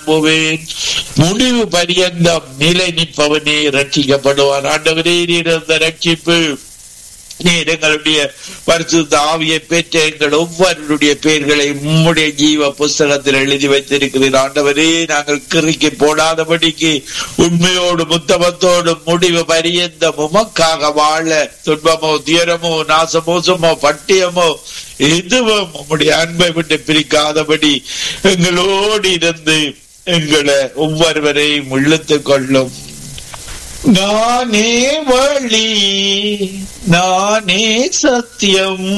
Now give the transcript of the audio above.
நம்புவேன் முடிவு பரியந்தம் நிலை நிற்பவனே ரட்சிக்கப்படுவார் ஆண்டவரே நீர் அந்த ரட்சிப்பு நீர் எங்களுடைய பரிசுத்த ஆவியை பெற்ற எங்கள் ஒவ்வொருடைய பெயர்களை உம்முடைய ஜீவ புஸ்தகத்தில் எழுதி வைத்திருக்கிறீர் ஆண்டவரே நாங்கள் கிறுக்கி போடாதபடிக்கு உண்மையோடு முத்தமத்தோடு முடிவு பரியந்த உமக்காக வாழ துன்பமோ துயரமோ நாசமோசமோ பட்டியமோ எதுவும் உம்முடைய அன்பை விட்டு பிரிக்காதபடி எங்களோடு இருந்து எங்களை ஒவ்வொருவரையும் இழுத்துக் கொள்ளும் நானே வழி நானே சத்தியம்